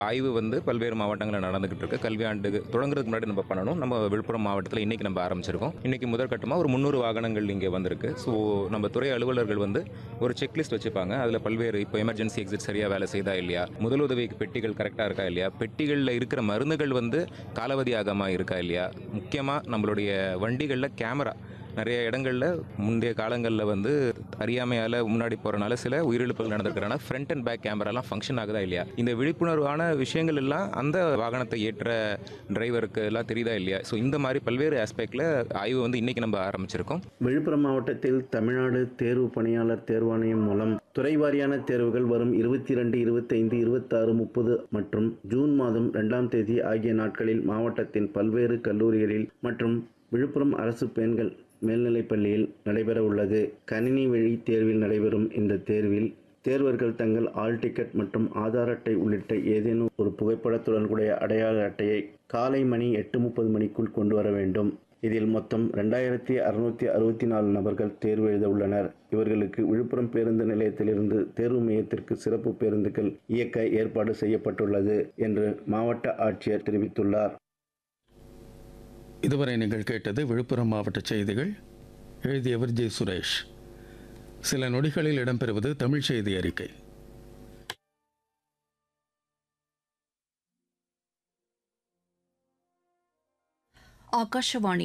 ஆய்வு வந்து பல்வேறு மாவட்டங்களில் நடந்துகிட்டு இருக்கு கல்வி ஆண்டு தொடங்குறதுக்கு முன்னாடி நம்ம பண்ணணும் நம்ம விழுப்புரம் மாவட்டத்தில் இன்னைக்கு நம்ம ஆரம்பிச்சிருக்கோம் இன்னைக்கு முதற்கட்டமாக ஒரு முந்நூறு வாகனங்கள் இங்கே வந்திருக்கு ஸோ நம்ம துறை அலுவலர்கள் வந்து ஒரு செக்லிஸ்ட் வச்சுப்பாங்க அதில் பல்வேறு இப்போ எமர்ஜென்சி எக்ஸிட் சரியாக வேலை செய்தா இல்லையா முதலுதவி பெட்டிகள் கரெக்டாக இருக்கா இல்லையா பெட்டிகளில் இருக்கிற மருந்துகள் வந்து காலாவதி ஆகாமல் இருக்கா இல்லையா முக்கியமாக நம்மளுடைய வண்டிகளில் கேமரா நிறைய இடங்களில் முந்தைய காலங்களில் வந்து அறியாமையால் முன்னாடி போகிறனால சில உயிரிழப்புகள் நடந்திருக்கிறனால ஃப்ரண்ட் அண்ட் பேக் கேமராலாம் ஃபங்க்ஷன் ஆகுதா இல்லையா இந்த விழிப்புணர்வான விஷயங்கள் எல்லாம் அந்த வாகனத்தை ஏற்ற டிரைவருக்கு எல்லாம் தெரியுதா இல்லையா ஸோ இந்த மாதிரி பல்வேறு ஆஸ்பெக்டில் ஆய்வு வந்து இன்றைக்கி நம்ம ஆரம்பிச்சிருக்கோம் விழுப்புரம் மாவட்டத்தில் தமிழ்நாடு தேர்வு பணியாளர் தேர்வாணையம் மூலம் துறை வாரியான தேர்வுகள் வரும் இருபத்தி ரெண்டு இருபத்தைந்து இருபத்தாறு முப்பது மற்றும் ஜூன் மாதம் ரெண்டாம் தேதி ஆகிய நாட்களில் மாவட்டத்தின் பல்வேறு கல்லூரிகளில் மற்றும் விழுப்புரம் அரசு பெண்கள் மேல்நிலைப் பள்ளியில் நடைபெற உள்ளது கணினி வழி தேர்வில் நடைபெறும் இந்த தேர்வில் தேர்வர்கள் தங்கள் ஆல் டிக்கெட் மற்றும் ஆதார் அட்டை உள்ளிட்ட ஏதேனும் ஒரு புகைப்படத்துடன் கூடிய அடையாள அட்டையை காலை மணி எட்டு முப்பது மணிக்குள் கொண்டு வர வேண்டும் இதில் மொத்தம் ரெண்டாயிரத்தி அறுநூத்தி அறுபத்தி நாலு நபர்கள் தேர்வு எழுத உள்ளனர் இவர்களுக்கு விழுப்புரம் பேருந்து நிலையத்திலிருந்து தேர்வு மையத்திற்கு சிறப்பு பேருந்துகள் இயக்க ஏற்பாடு செய்யப்பட்டுள்ளது என்று மாவட்ட ஆட்சியர் தெரிவித்துள்ளார் இதுவரை நீங்கள் கேட்டது விழுப்புரம் மாவட்ட செய்திகள் எழுதியவர் ஜே சுரேஷ் சில நொடிகளில் இடம்பெறுவது தமிழ் செய்தி அறிக்கை ಆಕಾಶವಾಣಿ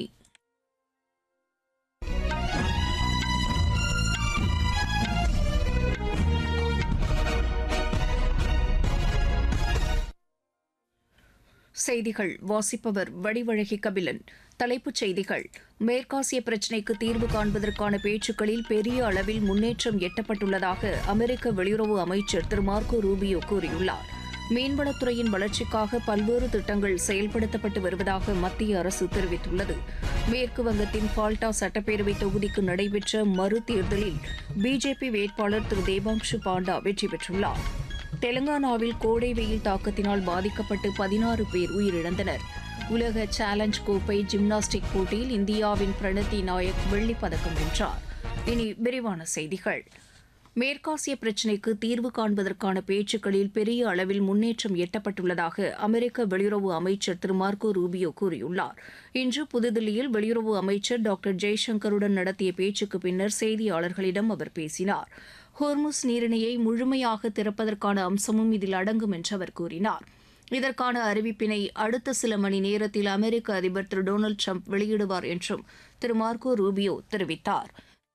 செய்திகள் வாசிப்பவர் வடிவழகி கபிலன் தலைப்புச் செய்திகள் மேற்காசிய பிரச்சினைக்கு தீர்வு காண்பதற்கான பேச்சுக்களில் பெரிய அளவில் முன்னேற்றம் எட்டப்பட்டுள்ளதாக அமெரிக்க வெளியுறவு அமைச்சர் திரு மார்க்கோ ரூபியோ கூறியுள்ளார் மீன்வளத்துறையின் வளர்ச்சிக்காக பல்வேறு திட்டங்கள் செயல்படுத்தப்பட்டு வருவதாக மத்திய அரசு தெரிவித்துள்ளது மேற்கு வங்கத்தின் ஃபால்டா சட்டப்பேரவை தொகுதிக்கு நடைபெற்ற மறு தேர்தலில் பிஜேபி வேட்பாளர் திரு தேபாங்ஷு பாண்டா வெற்றி பெற்றுள்ளார் தெலங்கானாவில் கோடை வெயில் தாக்கத்தினால் பாதிக்கப்பட்டு பதினாறு பேர் உயிரிழந்தனர் உலக சேலஞ்ச் கோப்பை ஜிம்னாஸ்டிக் போட்டியில் இந்தியாவின் பிரணதி நாயக் வெள்ளிப் பதக்கம் வென்றார் இனி விரிவான செய்திகள் மேற்காசிய பிரச்சினைக்கு தீர்வு காண்பதற்கான பேச்சுக்களில் பெரிய அளவில் முன்னேற்றம் எட்டப்பட்டுள்ளதாக அமெரிக்க வெளியுறவு அமைச்சர் திரு மார்க்கோ ரூபியோ கூறியுள்ளார் இன்று புதுதில்லியில் வெளியுறவு அமைச்சர் டாக்டர் ஜெய்சங்கருடன் நடத்திய பேச்சுக்கு பின்னர் செய்தியாளர்களிடம் அவர் பேசினார் ஹோர்முஸ் நீரிணையை முழுமையாக திறப்பதற்கான அம்சமும் இதில் அடங்கும் என்று அவர் கூறினார் இதற்கான அறிவிப்பினை அடுத்த சில மணி நேரத்தில் அமெரிக்க அதிபர் திரு டொனால்டு ட்ரம்ப் வெளியிடுவார் என்றும் திரு மார்க்கோ ரூபியோ தெரிவித்தார்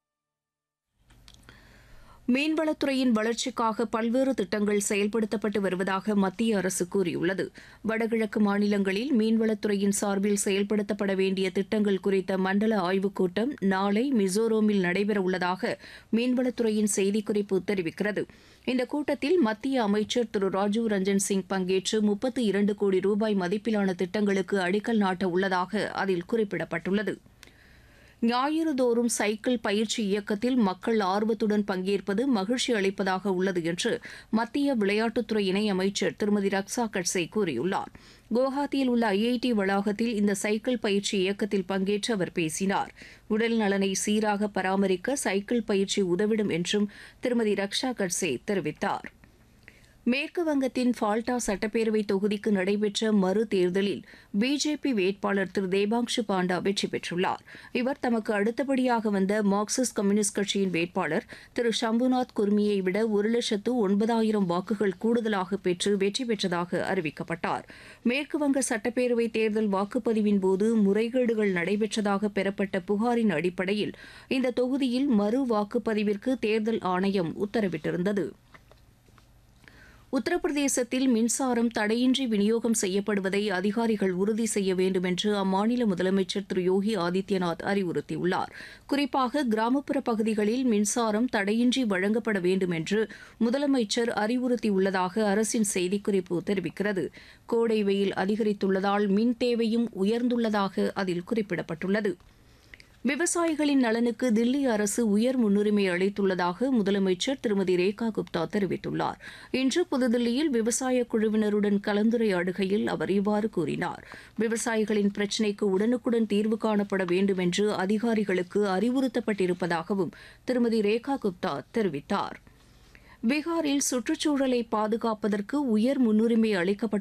மீன்வளத்துறையின் வளர்ச்சிக்காக பல்வேறு திட்டங்கள் செயல்படுத்தப்பட்டு வருவதாக மத்திய அரசு கூறியுள்ளது வடகிழக்கு மாநிலங்களில் மீன்வளத்துறையின் சார்பில் செயல்படுத்தப்பட வேண்டிய திட்டங்கள் குறித்த மண்டல ஆய்வுக் கூட்டம் நாளை மிசோரமில் நடைபெறவுள்ளதாக மீன்வளத்துறையின் செய்திக்குறிப்பு தெரிவிக்கிறது இந்த கூட்டத்தில் மத்திய அமைச்சர் திரு ராஜீவ் ரஞ்சன் சிங் பங்கேற்று முப்பத்தி இரண்டு கோடி ரூபாய் மதிப்பிலான திட்டங்களுக்கு அடிக்கல் நாட்ட உள்ளதாக அதில் குறிப்பிடப்பட்டுள்ளது ஞாயிறுதோறும் சைக்கிள் பயிற்சி இயக்கத்தில் மக்கள் ஆர்வத்துடன் பங்கேற்பது மகிழ்ச்சி அளிப்பதாக உள்ளது என்று மத்திய விளையாட்டுத்துறை இணையமைச்சர் திருமதி ரக்ஷா கட்சே கூறியுள்ளார் குவஹாத்தியில் உள்ள ஐஐடி வளாகத்தில் இந்த சைக்கிள் பயிற்சி இயக்கத்தில் பங்கேற்று அவர் பேசினார் உடல் நலனை சீராக பராமரிக்க சைக்கிள் பயிற்சி உதவிடும் என்றும் திருமதி ரக்ஷா கட்சே தெரிவித்தார் மேற்கு வங்கத்தின் ஃபால்டா சட்டப்பேரவை தொகுதிக்கு நடைபெற்ற மறு தேர்தலில் பிஜேபி வேட்பாளர் திரு தேபாங்ஷு பாண்டா வெற்றி பெற்றுள்ளார் இவர் தமக்கு அடுத்தபடியாக வந்த மார்க்சிஸ்ட் கம்யூனிஸ்ட் கட்சியின் வேட்பாளர் திரு ஷம்புநாத் குர்மியை விட ஒரு லட்சத்து ஒன்பதாயிரம் வாக்குகள் கூடுதலாக பெற்று வெற்றி பெற்றதாக அறிவிக்கப்பட்டார் மேற்கு வங்க சட்டப்பேரவை தேர்தல் வாக்குப்பதிவின் போது முறைகேடுகள் நடைபெற்றதாக பெறப்பட்ட புகாரின் அடிப்படையில் இந்த தொகுதியில் மறு வாக்குப்பதிவிற்கு தேர்தல் ஆணையம் உத்தரவிட்டிருந்தது உத்தரப்பிரதேசத்தில் மின்சாரம் தடையின்றி விநியோகம் செய்யப்படுவதை அதிகாரிகள் உறுதி செய்ய வேண்டும் என்று அம்மாநில முதலமைச்சர் திரு யோகி ஆதித்யநாத் அறிவுறுத்தியுள்ளார் குறிப்பாக கிராமப்புற பகுதிகளில் மின்சாரம் தடையின்றி வழங்கப்பட வேண்டும் என்று முதலமைச்சர் அறிவுறுத்தியுள்ளதாக அரசின் செய்திக்குறிப்பு தெரிவிக்கிறது கோடை வெயில் அதிகரித்துள்ளதால் மின் தேவையும் உயர்ந்துள்ளதாக அதில் குறிப்பிடப்பட்டுள்ளது விவசாயிகளின் நலனுக்கு தில்லி அரசு உயர் முன்னுரிமை அளித்துள்ளதாக முதலமைச்சர் திருமதி ரேகா குப்தா தெரிவித்துள்ளார் இன்று புதுதில்லியில் விவசாய குழுவினருடன் கலந்துரையாடுகையில் அவர் இவ்வாறு கூறினார் விவசாயிகளின் பிரச்சினைக்கு உடனுக்குடன் தீர்வு காணப்பட வேண்டும் என்று அதிகாரிகளுக்கு அறிவுறுத்தப்பட்டிருப்பதாகவும் திருமதி ரேகா குப்தா தெரிவித்தார் பீகாரில் சுற்றுச்சூழலை பாதுகாப்பதற்கு உயர் முன்னுரிமை அளிக்கப்பட்டு